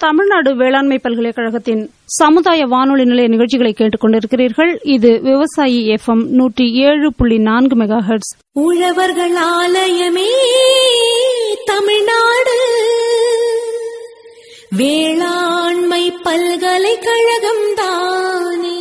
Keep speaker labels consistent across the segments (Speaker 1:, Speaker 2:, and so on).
Speaker 1: தமிழ்நாடு வேளாண்மை பல்கலைக்கழகத்தின் சமுதாய வானொலி நிலைய நிகழ்ச்சிகளை கேட்டுக் கொண்டிருக்கிறீர்கள் இது விவசாயி எஃப்எம் நூற்றி ஏழு புள்ளி நான்கு மெகா ஹெர்ட்ஸ்
Speaker 2: உழவர்கள் ஆலயமே தமிழ்நாடு வேளாண்மை பல்கலைக்கழகம் தானே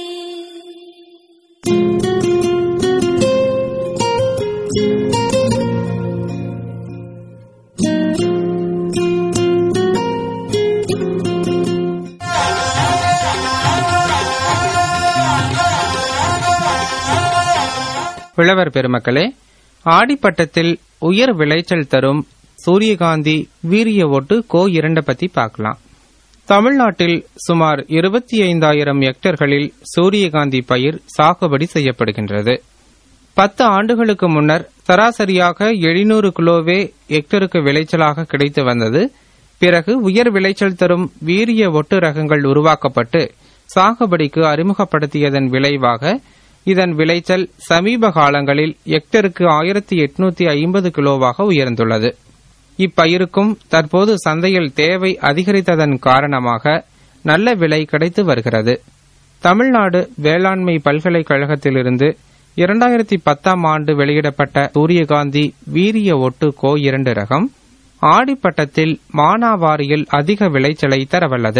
Speaker 3: விளவர் பெருமக்களே ஆடிப்பட்டத்தில் உயர் விளைச்சல் தரும் சூரியகாந்தி வீரிய ஓட்டு கோ இரண்ட பத்தி பார்க்கலாம் தமிழ்நாட்டில் சுமார் இருபத்தி ஐந்தாயிரம் ஹெக்டர்களில் சூரியகாந்தி பயிர் சாகுபடி செய்யப்படுகின்றது பத்து ஆண்டுகளுக்கு முன்னர் சராசரியாக எழுநூறு கிலோவே ஹெக்டருக்கு விளைச்சலாக கிடைத்து வந்தது பிறகு உயர் விளைச்சல் தரும் வீரிய ஒட்டு ரகங்கள் உருவாக்கப்பட்டு சாகுபடிக்கு அறிமுகப்படுத்தியதன் விளைவாக இதன் விளைச்சல் சமீப காலங்களில் ஹெக்டருக்கு ஆயிரத்தி எட்நூத்தி ஐம்பது கிலோவாக உயர்ந்துள்ளது இப்பயிருக்கும் தற்போது சந்தையில் தேவை அதிகரித்ததன் காரணமாக நல்ல விலை கிடைத்து வருகிறது தமிழ்நாடு வேளாண்மை பல்கலைக்கழகத்திலிருந்து இரண்டாயிரத்தி பத்தாம் ஆண்டு வெளியிடப்பட்ட சூரியகாந்தி வீரிய ஒட்டு கோ இரண்டு ரகம் ஆடிப்பட்டத்தில் மானாவாரியில் அதிக விளைச்சலை தரவல்லது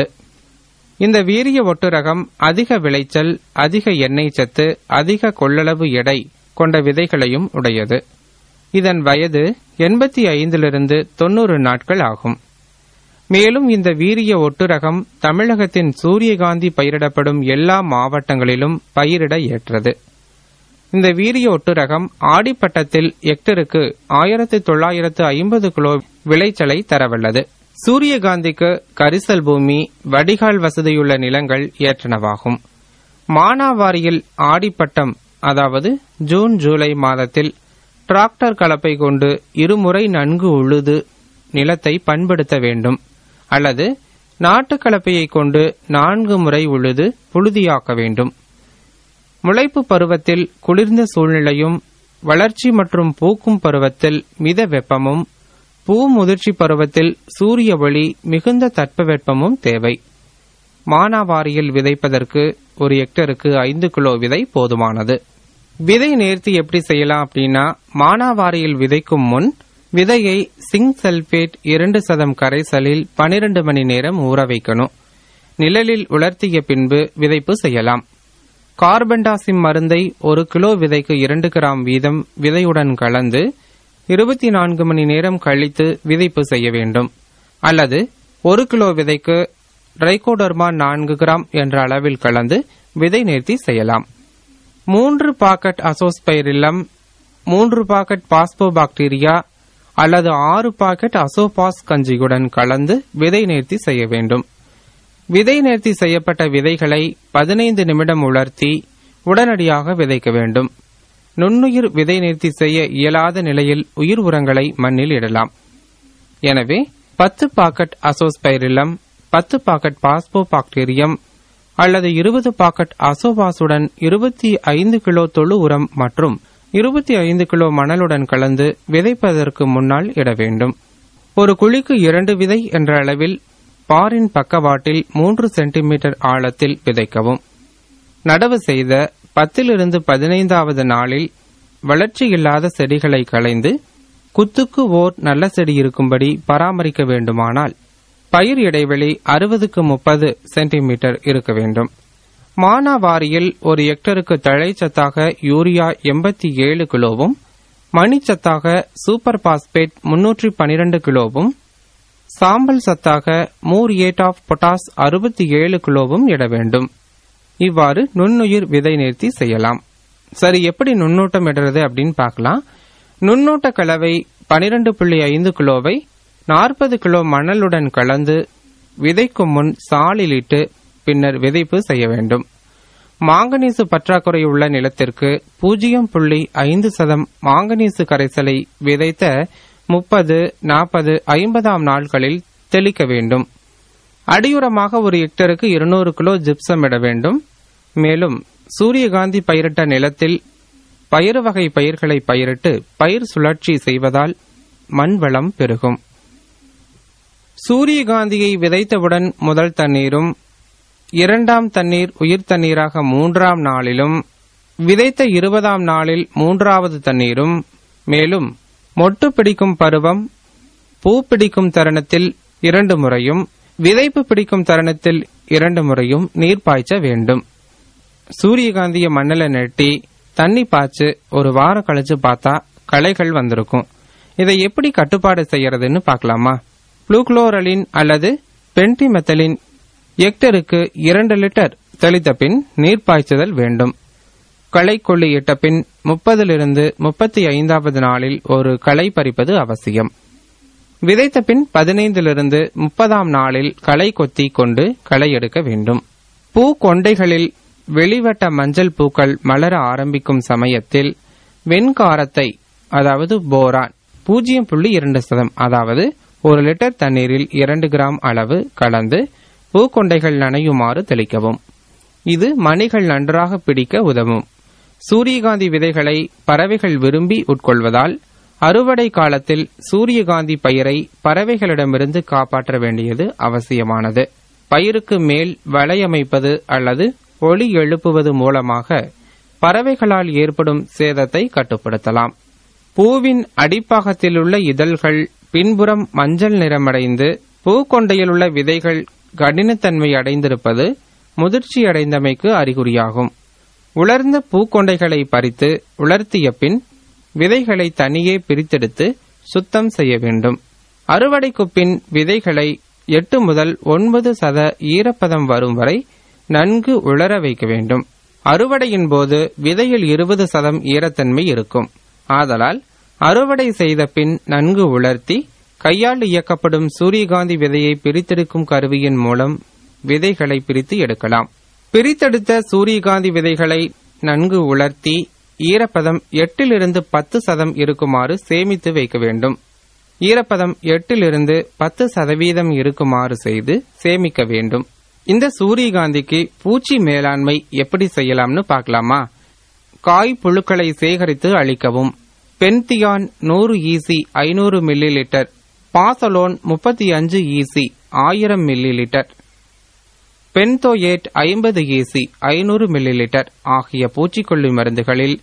Speaker 3: இந்த வீரிய ஒட்டு ரகம் அதிக விளைச்சல் அதிக எண்ணெய் சத்து அதிக கொள்ளளவு எடை கொண்ட விதைகளையும் உடையது இதன் வயது எண்பத்தி ஐந்திலிருந்து தொன்னூறு நாட்கள் ஆகும் மேலும் இந்த வீரிய ஒட்டு ரகம் தமிழகத்தின் சூரியகாந்தி பயிரிடப்படும் எல்லா மாவட்டங்களிலும் பயிரிட ஏற்றது இந்த வீரிய ஒட்டு ரகம் ஆடிப்பட்டத்தில் ஹெக்டருக்கு ஆயிரத்து தொள்ளாயிரத்து ஐம்பது கிலோ விளைச்சலை தரவல்லது சூரியகாந்திக்கு கரிசல் பூமி வடிகால் வசதியுள்ள நிலங்கள் ஏற்றனவாகும் மானாவாரியில் ஆடிப்பட்டம் அதாவது ஜூன் ஜூலை மாதத்தில் டிராக்டர் கலப்பை கொண்டு இருமுறை நன்கு உழுது நிலத்தை பண்படுத்த வேண்டும் அல்லது நாட்டு கலப்பையை கொண்டு நான்கு முறை உழுது புழுதியாக்க வேண்டும் முளைப்பு பருவத்தில் குளிர்ந்த சூழ்நிலையும் வளர்ச்சி மற்றும் பூக்கும் பருவத்தில் மித வெப்பமும் பூ முதிர்ச்சி பருவத்தில் சூரிய ஒளி மிகுந்த தட்பவெப்பமும் தேவை மானாவாரியில் விதைப்பதற்கு ஒரு ஹெக்டருக்கு ஐந்து கிலோ விதை போதுமானது விதை நேர்த்தி எப்படி செய்யலாம் அப்படின்னா மானாவாரியில் விதைக்கும் முன் விதையை சிங்க் சல்பேட் இரண்டு சதம் கரைசலில் பனிரெண்டு மணி நேரம் ஊற வைக்கணும் நிழலில் உலர்த்திய பின்பு விதைப்பு செய்யலாம் கார்பன்டாசிம் மருந்தை ஒரு கிலோ விதைக்கு இரண்டு கிராம் வீதம் விதையுடன் கலந்து இருபத்தி நான்கு மணி நேரம் கழித்து விதைப்பு செய்ய வேண்டும் அல்லது ஒரு கிலோ விதைக்கு ட்ரைகோடர்மா நான்கு கிராம் என்ற அளவில் கலந்து விதை நேர்த்தி செய்யலாம் மூன்று பாக்கெட் அசோஸ்பைரில்லம் மூன்று பாக்கெட் பாஸ்போபாக்டீரியா அல்லது ஆறு பாக்கெட் அசோபாஸ் கஞ்சியுடன் கலந்து விதை நேர்த்தி செய்ய வேண்டும் விதை நேர்த்தி செய்யப்பட்ட விதைகளை பதினைந்து நிமிடம் உலர்த்தி உடனடியாக விதைக்க வேண்டும் நுண்ணுயிர் விதை நேர்த்தி செய்ய இயலாத நிலையில் உயிர் உரங்களை மண்ணில் இடலாம் எனவே பத்து பாக்கெட் அசோஸ்பைரிலம் பத்து பாக்கெட் பாஸ்போ பாக்டீரியம் அல்லது இருபது பாக்கெட் அசோபாசுடன் இருபத்தி ஐந்து கிலோ தொழு உரம் மற்றும் இருபத்தி ஐந்து கிலோ மணலுடன் கலந்து விதைப்பதற்கு முன்னால் இட வேண்டும் ஒரு குழிக்கு இரண்டு விதை என்ற அளவில் பாரின் பக்கவாட்டில் மூன்று சென்டிமீட்டர் ஆழத்தில் விதைக்கவும் நடவு செய்த பத்திலிருந்து பதினைந்தாவது நாளில் வளர்ச்சி இல்லாத செடிகளை களைந்து குத்துக்கு ஓர் நல்ல செடி இருக்கும்படி பராமரிக்க வேண்டுமானால் பயிர் இடைவெளி அறுபதுக்கு முப்பது சென்டிமீட்டர் இருக்க வேண்டும் மானாவாரியில் ஒரு ஹெக்டருக்கு தழைச்சத்தாக யூரியா எண்பத்தி ஏழு கிலோவும் மணிச்சத்தாக சூப்பர் பாஸ்பேட் முன்னூற்றி பனிரெண்டு கிலோவும் சாம்பல் சத்தாக மூரியேட் ஆஃப் பொட்டாஸ் அறுபத்தி ஏழு கிலோவும் இட வேண்டும் இவ்வாறு நுண்ணுயிர் விதை நேர்த்தி செய்யலாம் சரி எப்படி நுண்ணூட்டம் இடுறது அப்படின்னு பார்க்கலாம் நுண்ணூட்ட கலவை பனிரெண்டு புள்ளி ஐந்து கிலோவை நாற்பது கிலோ மணலுடன் கலந்து விதைக்கும் முன் சாலிலிட்டு பின்னர் விதைப்பு செய்ய வேண்டும் மாங்கனீசு பற்றாக்குறை உள்ள நிலத்திற்கு பூஜ்ஜியம் புள்ளி ஐந்து சதம் மாங்கனீசு கரைசலை விதைத்த முப்பது நாற்பது ஐம்பதாம் நாட்களில் தெளிக்க வேண்டும் அடியுரமாக ஒரு ஹெக்டருக்கு இருநூறு கிலோ ஜிப்சம் இட வேண்டும் மேலும் சூரியகாந்தி பயிரிட்ட நிலத்தில் பயிறு வகை பயிர்களை பயிரிட்டு பயிர் சுழற்சி செய்வதால் மண் வளம் பெருகும் சூரியகாந்தியை விதைத்தவுடன் முதல் தண்ணீரும் இரண்டாம் தண்ணீர் உயிர் தண்ணீராக மூன்றாம் நாளிலும் விதைத்த இருபதாம் நாளில் மூன்றாவது தண்ணீரும் மேலும் மொட்டு பிடிக்கும் பருவம் பூ பிடிக்கும் தருணத்தில் இரண்டு முறையும் விதைப்பு பிடிக்கும் தருணத்தில் இரண்டு முறையும் நீர் பாய்ச்ச வேண்டும் சூரியகாந்திய மண்ணில நெட்டி தண்ணி பாய்ச்சு ஒரு வாரம் கழிச்சு பார்த்தா களைகள் வந்திருக்கும் இதை எப்படி கட்டுப்பாடு செய்யறதுன்னு பார்க்கலாமா புளூக்ளோரலின் அல்லது பென்டிமெத்தலின் ஹெக்டருக்கு இரண்டு லிட்டர் தெளித்த பின் நீர் பாய்ச்சுதல் வேண்டும் களை கொள்ளி இட்ட பின் முப்பதிலிருந்து முப்பத்தி ஐந்தாவது நாளில் ஒரு களை பறிப்பது அவசியம் விதைத்த பின் பதினைந்திலிருந்து முப்பதாம் நாளில் களை கொத்தி கொண்டு களை எடுக்க வேண்டும் பூ கொண்டைகளில் வெளிவட்ட மஞ்சள் பூக்கள் மலர ஆரம்பிக்கும் சமயத்தில் வெண்காரத்தை அதாவது போரான் பூஜ்ஜியம் புள்ளி இரண்டு சதம் அதாவது ஒரு லிட்டர் தண்ணீரில் இரண்டு கிராம் அளவு கலந்து பூக்கொண்டைகள் நனையுமாறு தெளிக்கவும் இது மணிகள் நன்றாக பிடிக்க உதவும் சூரியகாந்தி விதைகளை பறவைகள் விரும்பி உட்கொள்வதால் அறுவடை காலத்தில் சூரியகாந்தி பயிரை பறவைகளிடமிருந்து காப்பாற்ற வேண்டியது அவசியமானது பயிருக்கு மேல் வலையமைப்பது அல்லது ஒளி எழுப்புவது மூலமாக பறவைகளால் ஏற்படும் சேதத்தை கட்டுப்படுத்தலாம் பூவின் அடிப்பாகத்திலுள்ள இதழ்கள் பின்புறம் மஞ்சள் நிறமடைந்து பூக்கொண்டையிலுள்ள விதைகள் கடினத்தன்மை அடைந்திருப்பது முதிர்ச்சி அடைந்தமைக்கு அறிகுறியாகும் உலர்ந்த பூக்கொண்டைகளை பறித்து உலர்த்திய பின் விதைகளை தனியே பிரித்தெடுத்து சுத்தம் செய்ய வேண்டும் அறுவடைக்கு பின் விதைகளை எட்டு முதல் ஒன்பது சத ஈரப்பதம் வரும் வரை நன்கு உலர வைக்க வேண்டும் அறுவடையின் போது விதையில் இருபது சதம் ஈரத்தன்மை இருக்கும் ஆதலால் அறுவடை செய்த பின் நன்கு உலர்த்தி கையால் இயக்கப்படும் சூரியகாந்தி விதையை பிரித்தெடுக்கும் கருவியின் மூலம் விதைகளை பிரித்து எடுக்கலாம் பிரித்தெடுத்த சூரியகாந்தி விதைகளை நன்கு உலர்த்தி ஈரப்பதம் எட்டிலிருந்து பத்து சதம் இருக்குமாறு சேமித்து வைக்க வேண்டும் ஈரப்பதம் எட்டிலிருந்து பத்து சதவீதம் இருக்குமாறு செய்து சேமிக்க வேண்டும் இந்த சூரியகாந்திக்கு பூச்சி மேலாண்மை எப்படி செய்யலாம்னு பார்க்கலாமா காய் புழுக்களை சேகரித்து அழிக்கவும் பென்தியான் நூறு ஈசி ஐநூறு மில்லி லிட்டர் பாசலோன் முப்பத்தி அஞ்சு ஈசி ஆயிரம் மில்லி லிட்டர் பென்தோயேட் ஐம்பது ஈசி ஐநூறு மில்லி லிட்டர் ஆகிய பூச்சிக்கொல்லி மருந்துகளில்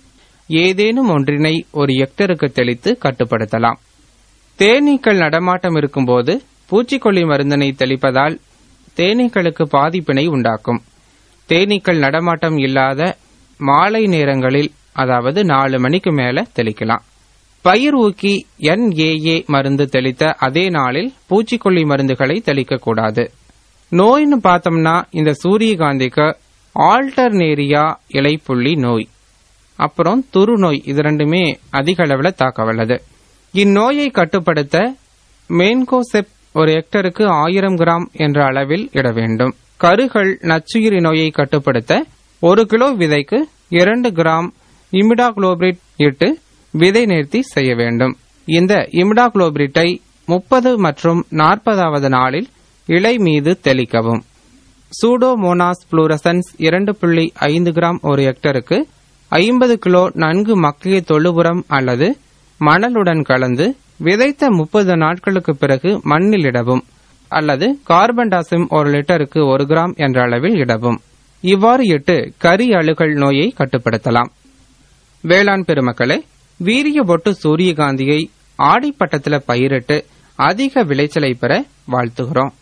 Speaker 3: ஏதேனும் ஒன்றினை ஒரு ஹெக்டருக்கு தெளித்து கட்டுப்படுத்தலாம் தேனீக்கள் நடமாட்டம் இருக்கும்போது பூச்சிக்கொல்லி மருந்தினை தெளிப்பதால் தேனீக்களுக்கு பாதிப்பினை உண்டாக்கும் தேனீக்கள் நடமாட்டம் இல்லாத மாலை நேரங்களில் அதாவது நாலு மணிக்கு மேல தெளிக்கலாம் பயிர் ஊக்கி என்ஏஏ மருந்து தெளித்த அதே நாளில் பூச்சிக்கொல்லி மருந்துகளை தெளிக்கக்கூடாது நோய்னு பார்த்தோம்னா இந்த சூரியகாந்திக்கு ஆல்டர்னேரியா இலைப்புள்ளி நோய் அப்புறம் துரு நோய் இது ரெண்டுமே அதிக அளவில் தாக்க வல்லது இந்நோயை கட்டுப்படுத்த மேன்கோசெப் ஒரு ஹெக்டருக்கு ஆயிரம் கிராம் என்ற அளவில் இட வேண்டும் கருகள் நச்சுயிரி நோயை கட்டுப்படுத்த ஒரு கிலோ விதைக்கு இரண்டு கிராம் இமிடாகுளோபிரிட் இட்டு விதை நேர்த்தி செய்ய வேண்டும் இந்த இமிடாகுளோபிரிட்டை முப்பது மற்றும் நாற்பதாவது நாளில் இலை மீது தெளிக்கவும் சூடோமோனாஸ் புளூரசன்ஸ் இரண்டு புள்ளி ஐந்து கிராம் ஒரு ஹெக்டருக்கு ஐம்பது கிலோ நன்கு மக்கிய தொழுபுரம் அல்லது மணலுடன் கலந்து விதைத்த முப்பது நாட்களுக்கு பிறகு மண்ணில் இடவும் அல்லது கார்பன் டாசிம் ஒரு லிட்டருக்கு ஒரு கிராம் என்ற அளவில் இடவும் இவ்வாறு இட்டு கரி அழுகல் நோயை கட்டுப்படுத்தலாம் வேளாண் பெருமக்களே வீரிய பொட்டு சூரியகாந்தியை ஆடிப்பட்டத்தில் பயிரிட்டு அதிக விளைச்சலை பெற வாழ்த்துகிறோம்